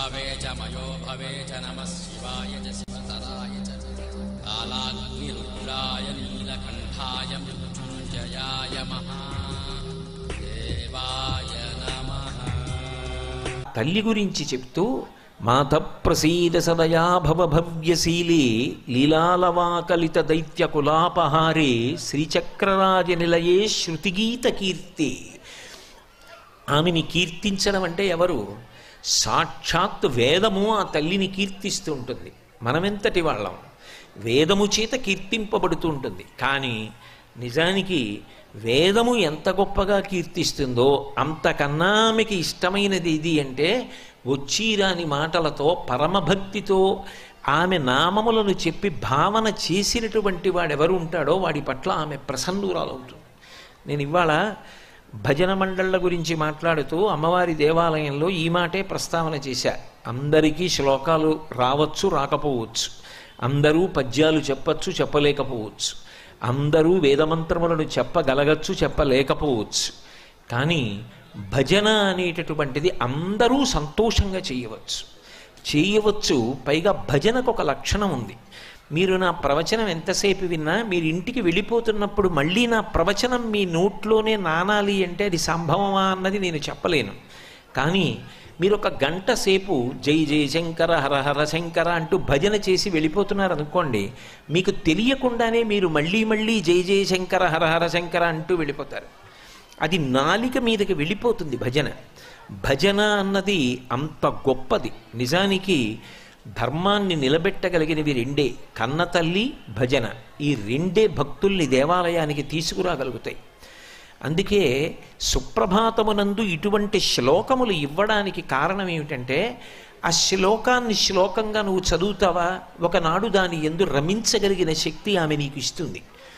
भवे च मयो भवे च नमः शिवाय च शिवतराय च कालाग्निरुद्राय नीलकण्ठाय मृत्युञ्जयाय महादेवाय नमः తల్లి గురించి చెప్తూ మాత ప్రసీద సదయా భవ భవ్యశీలే లీలాలవాకలిత దైత్య కులాపహారే శ్రీచక్రరాజ నిలయే శృతిగీత కీర్తి ఆమెని కీర్తించడం అంటే ఎవరు సాక్షాత్ వేదము ఆ తల్లిని కీర్తిస్తూ ఉంటుంది మనమెంతటి వాళ్ళం వేదము చేత కీర్తింపబడుతూ ఉంటుంది కానీ నిజానికి వేదము ఎంత గొప్పగా కీర్తిస్తుందో అంతకన్నా ఆమెకి ఇష్టమైనది ఇది అంటే వచ్చిరాని మాటలతో పరమభక్తితో ఆమె నామములను చెప్పి భావన చేసినటువంటి వాడెవరు ఉంటాడో వాడి పట్ల ఆమె ప్రసన్నురాలవుతుంది నేను ఇవాళ భజన మండళ్ళ గురించి మాట్లాడుతూ అమ్మవారి దేవాలయంలో ఈ మాటే ప్రస్తావన చేశా అందరికీ శ్లోకాలు రావచ్చు రాకపోవచ్చు అందరూ పద్యాలు చెప్పచ్చు చెప్పలేకపోవచ్చు అందరూ వేదమంత్రములను చెప్పగలగచ్చు చెప్పలేకపోవచ్చు కానీ భజన అనేటటువంటిది అందరూ సంతోషంగా చేయవచ్చు చేయవచ్చు పైగా భజనకు ఒక లక్షణం ఉంది మీరు నా ప్రవచనం ఎంతసేపు విన్నా మీరు ఇంటికి వెళ్ళిపోతున్నప్పుడు మళ్ళీ నా ప్రవచనం మీ నోట్లోనే నానాలి అంటే అది సంభవమా అన్నది నేను చెప్పలేను కానీ మీరు ఒక గంట సేపు జై జై శంకర హర హర శంకర అంటూ భజన చేసి వెళ్ళిపోతున్నారు అనుకోండి మీకు తెలియకుండానే మీరు మళ్ళీ మళ్ళీ జై జై శంకర హర హర శంకర అంటూ వెళ్ళిపోతారు అది నాలిక మీదకి వెళ్ళిపోతుంది భజన భజన అన్నది అంత గొప్పది నిజానికి ధర్మాన్ని నిలబెట్టగలిగినవి రెండే కన్న తల్లి భజన ఈ రెండే భక్తుల్ని దేవాలయానికి తీసుకురాగలుగుతాయి అందుకే సుప్రభాతమునందు ఇటువంటి శ్లోకములు ఇవ్వడానికి కారణం ఏమిటంటే ఆ శ్లోకాన్ని శ్లోకంగా నువ్వు చదువుతావా ఒకనాడు దాని ఎందు రమించగలిగిన శక్తి ఆమె నీకు ఇస్తుంది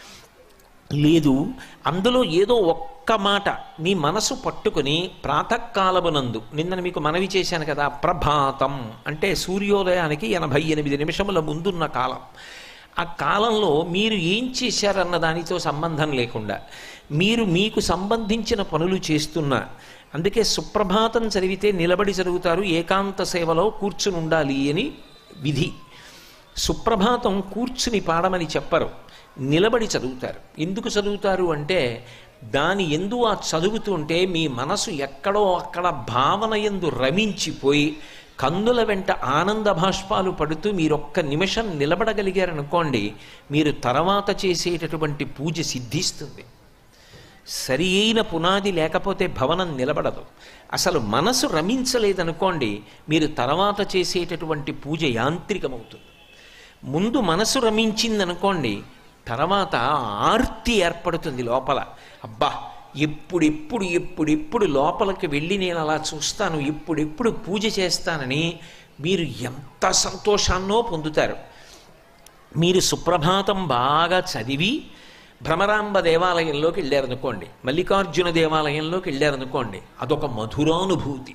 లేదు అందులో ఏదో ఒక్క మాట నీ మనసు పట్టుకుని ప్రాతకాలమునందు నిన్న మీకు మనవి చేశాను కదా ప్రభాతం అంటే సూర్యోదయానికి ఎనభై ఎనిమిది నిమిషముల ముందున్న కాలం ఆ కాలంలో మీరు ఏం చేశారన్న దానితో సంబంధం లేకుండా మీరు మీకు సంబంధించిన పనులు చేస్తున్నా అందుకే సుప్రభాతం చదివితే నిలబడి చదువుతారు ఏకాంత సేవలో కూర్చుని ఉండాలి అని విధి సుప్రభాతం కూర్చుని పాడమని చెప్పరు నిలబడి చదువుతారు ఎందుకు చదువుతారు అంటే దాని ఎందు ఆ చదువుతుంటే మీ మనసు ఎక్కడో అక్కడ భావన ఎందు రమించిపోయి కన్నుల వెంట ఆనంద భాష్పాలు పడుతూ మీరు ఒక్క నిమిషం నిలబడగలిగారనుకోండి మీరు తర్వాత చేసేటటువంటి పూజ సిద్ధిస్తుంది సరి అయిన పునాది లేకపోతే భవనం నిలబడదు అసలు మనసు రమించలేదనుకోండి మీరు తర్వాత చేసేటటువంటి పూజ యాంత్రికమవుతుంది ముందు మనసు రమించిందనుకోండి తర్వాత ఆర్తి ఏర్పడుతుంది లోపల అబ్బా ఎప్పుడెప్పుడు ఎప్పుడెప్పుడు లోపలికి వెళ్ళి నేను అలా చూస్తాను ఎప్పుడెప్పుడు పూజ చేస్తానని మీరు ఎంత సంతోషాన్నో పొందుతారు మీరు సుప్రభాతం బాగా చదివి భ్రమరాంబ దేవాలయంలోకి వెళ్ళారనుకోండి మల్లికార్జున దేవాలయంలోకి వెళ్ళారనుకోండి అదొక మధురానుభూతి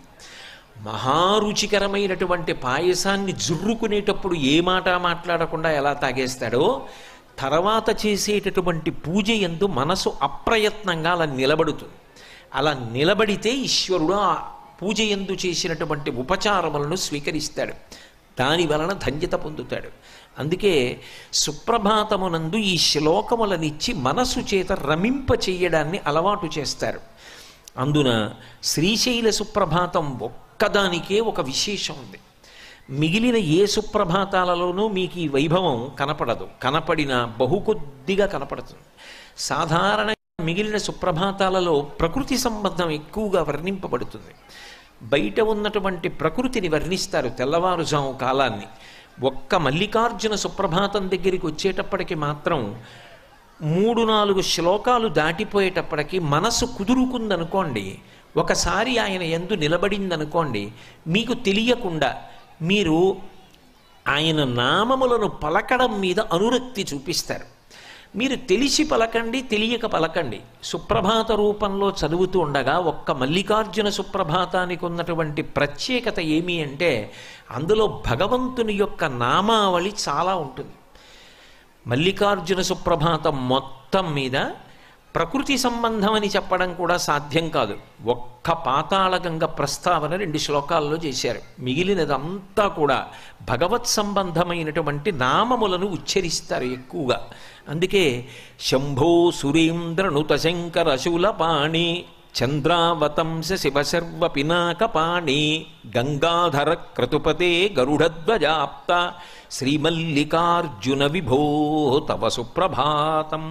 మహారుచికరమైనటువంటి పాయసాన్ని జుర్రుకునేటప్పుడు ఏ మాట మాట్లాడకుండా ఎలా తాగేస్తాడో తర్వాత చేసేటటువంటి పూజ ఎందు మనసు అప్రయత్నంగా అలా నిలబడుతుంది అలా నిలబడితే ఈశ్వరుడు ఆ పూజ ఎందు చేసినటువంటి ఉపచారములను స్వీకరిస్తాడు దాని వలన ధన్యత పొందుతాడు అందుకే సుప్రభాతమునందు ఈ శ్లోకములనిచ్చి మనసు చేత రమింప చెయ్యడాన్ని అలవాటు చేస్తారు అందున శ్రీశైల సుప్రభాతం ఒక్కదానికే ఒక విశేషం ఉంది మిగిలిన ఏ సుప్రభాతాలలోనూ మీకు ఈ వైభవం కనపడదు కనపడిన బహు కొద్దిగా కనపడుతుంది సాధారణ మిగిలిన సుప్రభాతాలలో ప్రకృతి సంబంధం ఎక్కువగా వర్ణింపబడుతుంది బయట ఉన్నటువంటి ప్రకృతిని వర్ణిస్తారు తెల్లవారుజాము కాలాన్ని ఒక్క మల్లికార్జున సుప్రభాతం దగ్గరికి వచ్చేటప్పటికి మాత్రం మూడు నాలుగు శ్లోకాలు దాటిపోయేటప్పటికి మనసు కుదురుకుందనుకోండి ఒకసారి ఆయన ఎందు నిలబడిందనుకోండి మీకు తెలియకుండా మీరు ఆయన నామములను పలకడం మీద అనురక్తి చూపిస్తారు మీరు తెలిసి పలకండి తెలియక పలకండి సుప్రభాత రూపంలో చదువుతూ ఉండగా ఒక్క మల్లికార్జున సుప్రభాతానికి ఉన్నటువంటి ప్రత్యేకత ఏమి అంటే అందులో భగవంతుని యొక్క నామావళి చాలా ఉంటుంది మల్లికార్జున సుప్రభాతం మొత్తం మీద ప్రకృతి సంబంధం అని చెప్పడం కూడా సాధ్యం కాదు ఒక్క పాతాళగంగ ప్రస్తావన రెండు శ్లోకాల్లో చేశారు మిగిలినదంతా కూడా భగవత్ సంబంధమైనటువంటి నామములను ఉచ్చరిస్తారు ఎక్కువగా అందుకే శంభో సురేంద్రనుత శంకర శూలపాణి చంద్రావతంస శివశర్వ పినాకపాణి గంగాధర క్రతుపతే గరుడధ్వజాప్త శ్రీమల్లికార్జున విభో తవ సుప్రభాతం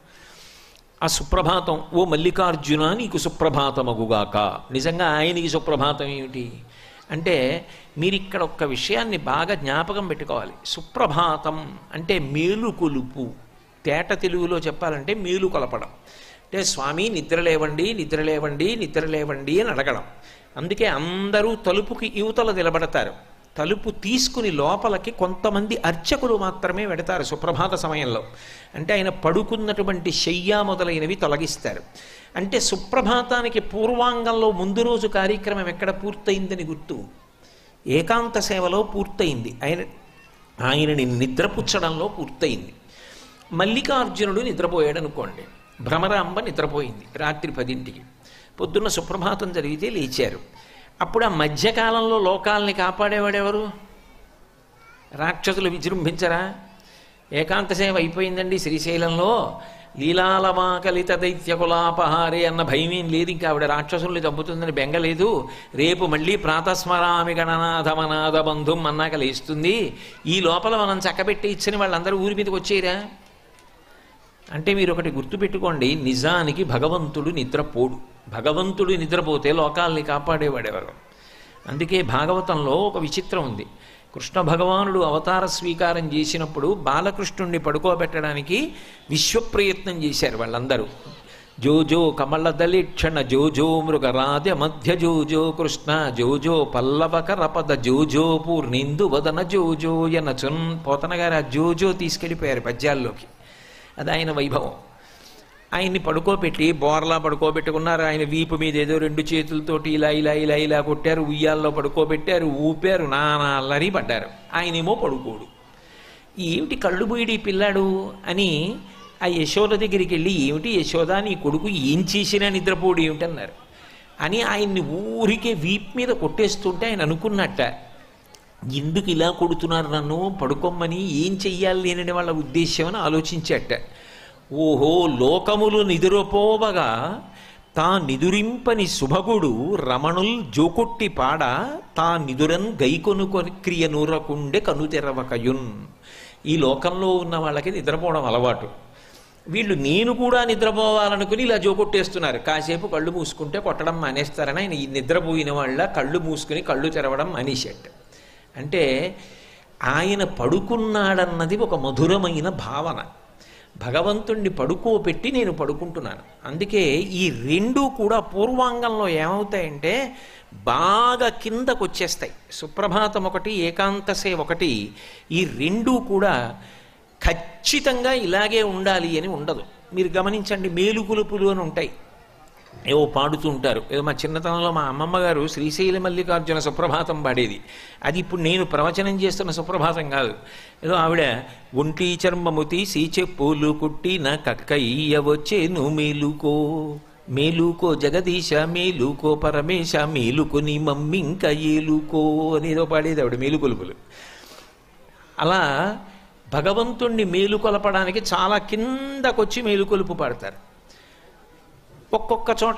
ఆ సుప్రభాతం ఓ మల్లికార్జున నీకు సుప్రభాతమగుగాక నిజంగా ఆయనకి సుప్రభాతం ఏమిటి అంటే మీరు ఇక్కడ ఒక్క విషయాన్ని బాగా జ్ఞాపకం పెట్టుకోవాలి సుప్రభాతం అంటే మేలు కొలుపు తేట తెలుగులో చెప్పాలంటే మేలు కొలపడం అంటే స్వామి నిద్ర లేవండి నిద్ర లేవండి నిద్ర లేవండి అని అడగడం అందుకే అందరూ తలుపుకి యువతల నిలబడతారు తలుపు తీసుకుని లోపలికి కొంతమంది అర్చకులు మాత్రమే పెడతారు సుప్రభాత సమయంలో అంటే ఆయన పడుకున్నటువంటి శయ్య మొదలైనవి తొలగిస్తారు అంటే సుప్రభాతానికి పూర్వాంగంలో ముందు రోజు కార్యక్రమం ఎక్కడ పూర్తయిందని గుర్తు ఏకాంత సేవలో పూర్తయింది ఆయన ఆయనని నిద్రపుచ్చడంలో పూర్తయింది మల్లికార్జునుడు నిద్రపోయాడు అనుకోండి భ్రమరాంబ నిద్రపోయింది రాత్రి పదింటికి పొద్దున్న సుప్రభాతం జరిగితే లేచారు అప్పుడు ఆ మధ్యకాలంలో లోకాల్ని కాపాడేవాడెవరు రాక్షసులు విజృంభించరా ఏకాంత సేవ అయిపోయిందండి శ్రీశైలంలో లీలాలమాకలిత దైత్యకులాపహారే అన్న భయమేం లేదు ఇంకా ఆవిడ రాక్షసుల్ని చంపుతుందని బెంగలేదు రేపు మళ్ళీ ప్రాతస్మరామి గణనాథమనాథ బంధుం అన్నాక లేస్తుంది ఈ లోపల మనం చక్కబెట్టి ఇచ్చిన వాళ్ళందరూ ఊరి మీదకి వచ్చేయరా అంటే మీరు ఒకటి గుర్తుపెట్టుకోండి నిజానికి భగవంతుడు నిద్రపోడు భగవంతుడు నిద్రపోతే లోకాల్ని కాపాడేవాడెవరు అందుకే భాగవతంలో ఒక విచిత్రం ఉంది కృష్ణ భగవానుడు అవతార స్వీకారం చేసినప్పుడు బాలకృష్ణుణ్ణి పడుకోబెట్టడానికి విశ్వప్రయత్నం చేశారు వాళ్ళందరూ జోజో కమలదలిక్షణ జోజో మృగరాజ మధ్య జోజో కృష్ణ జోజో పల్లవక రపద జోజో పూర్ణిందు వదన జోజో యనచున్ పోతన గారు ఆ జోజో తీసుకెళ్ళిపోయారు పద్యాల్లోకి అది ఆయన వైభవం ఆయన్ని పడుకోబెట్టి బోర్లా పడుకోబెట్టుకున్నారు ఆయన వీపు మీద ఏదో రెండు చేతులతోటి ఇలా ఇలా ఇలా ఇలా కొట్టారు ఉయ్యాల్లో పడుకోబెట్టారు ఊపారు నానా అల్లరి పడ్డారు ఆయనేమో పడుకోడు ఏమిటి కళ్ళు బుయిడి పిల్లాడు అని ఆ యశోద దగ్గరికి వెళ్ళి ఏమిటి యశోద నీ కొడుకు ఏం చేసినా నిద్రపోడు ఏమిటన్నారు అని ఆయన్ని ఊరికే వీప్ మీద కొట్టేస్తుంటే ఆయన అనుకున్నట్ట ఎందుకు ఇలా కొడుతున్నారు నన్ను పడుకోమని ఏం చెయ్యాలి లేనని వాళ్ళ ఉద్దేశం అని ఆలోచించట ఓహో లోకములు నిదురపోవగా తా నిదురింపని శుభగుడు రమణుల్ జోకొట్టి పాడ తా నిదురన్ గైకొను క్రియ నూరకుండే కనుతెరవకయున్ ఈ లోకంలో ఉన్న వాళ్ళకి నిద్రపోవడం అలవాటు వీళ్ళు నేను కూడా నిద్రపోవాలనుకుని ఇలా జోకొట్టేస్తున్నారు కాసేపు కళ్ళు మూసుకుంటే కొట్టడం మానేస్తారని ఆయన ఈ నిద్రపోయిన వాళ్ళ కళ్ళు మూసుకుని కళ్ళు తెరవడం మానేసేట అంటే ఆయన పడుకున్నాడన్నది ఒక మధురమైన భావన భగవంతుణ్ణి పడుకోపెట్టి నేను పడుకుంటున్నాను అందుకే ఈ రెండు కూడా పూర్వాంగంలో ఏమవుతాయంటే బాగా కిందకు వచ్చేస్తాయి సుప్రభాతం ఒకటి ఏకాంతసే ఒకటి ఈ రెండు కూడా ఖచ్చితంగా ఇలాగే ఉండాలి అని ఉండదు మీరు గమనించండి మేలుకొలుపులు అని ఉంటాయి ఏవో పాడుతూ ఉంటారు ఏదో మా చిన్నతనంలో మా అమ్మమ్మ గారు శ్రీశైల మల్లికార్జున సుప్రభాతం పాడేది అది ఇప్పుడు నేను ప్రవచనం చేస్తున్న సుప్రభాతం కాదు ఏదో ఆవిడ ఒంటి చర్మము తీసి చెప్పులు కుట్టిన కక్కయ్య వచ్చేను మేలుకో మేలుకో జగదీశ మేలుకో పరమేశ మేలుకొని మమ్మింక ఏలుకో అనేదో పాడేది ఆవిడ మేలుకొలుపులు అలా భగవంతుణ్ణి మేలుకొలపడానికి చాలా కిందకొచ్చి మేలుకొలుపు పాడతారు ఒక్కొక్క చోట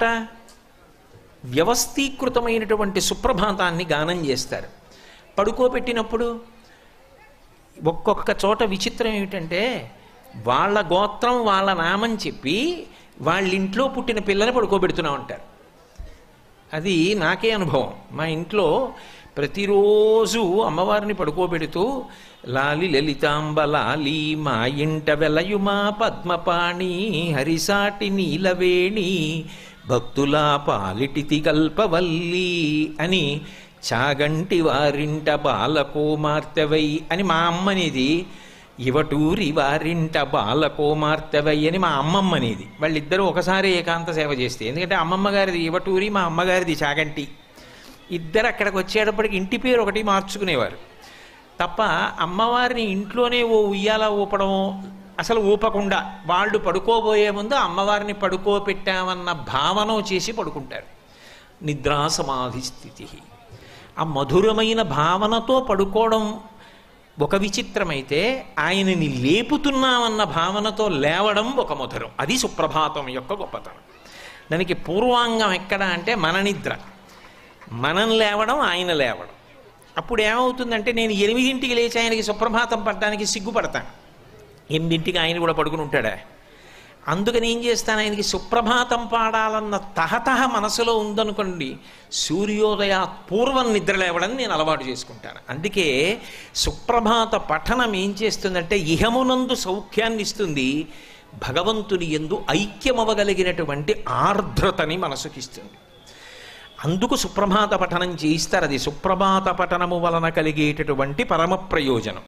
వ్యవస్థీకృతమైనటువంటి సుప్రభాతాన్ని గానం చేస్తారు పడుకోబెట్టినప్పుడు ఒక్కొక్క చోట విచిత్రం ఏమిటంటే వాళ్ళ గోత్రం వాళ్ళ నామం చెప్పి వాళ్ళ ఇంట్లో పుట్టిన పిల్లని పడుకోబెడుతూ ఉంటారు అది నాకే అనుభవం మా ఇంట్లో ప్రతిరోజు అమ్మవారిని పడుకోబెడుతూ లాలి లలితాంబ లాలి మా ఇంట వెలయుమా పద్మపాణి హరిసాటి నీలవేణి భక్తుల పాలిటితి కల్పవల్లి అని చాగంటి వారింట బాలకోమార్తెవై అని మా అమ్మనేది ఇవటూరి వారింట బాలకోమార్తెవై అని మా అమ్మమ్మ అనేది వాళ్ళిద్దరూ ఒకసారి ఏకాంత సేవ చేస్తే ఎందుకంటే అమ్మమ్మ గారిది ఇవటూరి మా అమ్మగారిది చాగంటి ఇద్దరు అక్కడికి వచ్చేటప్పటికి ఇంటి పేరు ఒకటి మార్చుకునేవారు తప్ప అమ్మవారిని ఇంట్లోనే ఓ ఉయ్యాల ఊపడం అసలు ఊపకుండా వాళ్ళు పడుకోబోయే ముందు అమ్మవారిని పడుకోపెట్టామన్న భావన చేసి పడుకుంటారు నిద్రా సమాధి స్థితి ఆ మధురమైన భావనతో పడుకోవడం ఒక విచిత్రమైతే ఆయనని లేపుతున్నామన్న భావనతో లేవడం ఒక మధురం అది సుప్రభాతం యొక్క గొప్పతనం దానికి పూర్వాంగం ఎక్కడ అంటే మన నిద్ర మనం లేవడం ఆయన లేవడం అప్పుడు ఏమవుతుందంటే నేను ఎనిమిదింటికి లేచి ఆయనకి సుప్రభాతం పడడానికి సిగ్గుపడతాను ఎనిమిదింటికి ఆయన కూడా పడుకుని ఉంటాడా అందుకని ఏం చేస్తాను ఆయనకి సుప్రభాతం పాడాలన్న తహతహ మనసులో ఉందనుకోండి సూర్యోదయ పూర్వం నిద్ర లేవడం నేను అలవాటు చేసుకుంటాను అందుకే సుప్రభాత పఠనం ఏం చేస్తుందంటే ఇహమునందు సౌఖ్యాన్ని ఇస్తుంది భగవంతుని ఎందు ఐక్యమవగలిగినటువంటి ఆర్ద్రతని మనసుకిస్తుంది అందుకు సుప్రభాత పఠనం చేయిస్తారు అది సుప్రభాత పఠనము వలన కలిగేటటువంటి పరమ ప్రయోజనం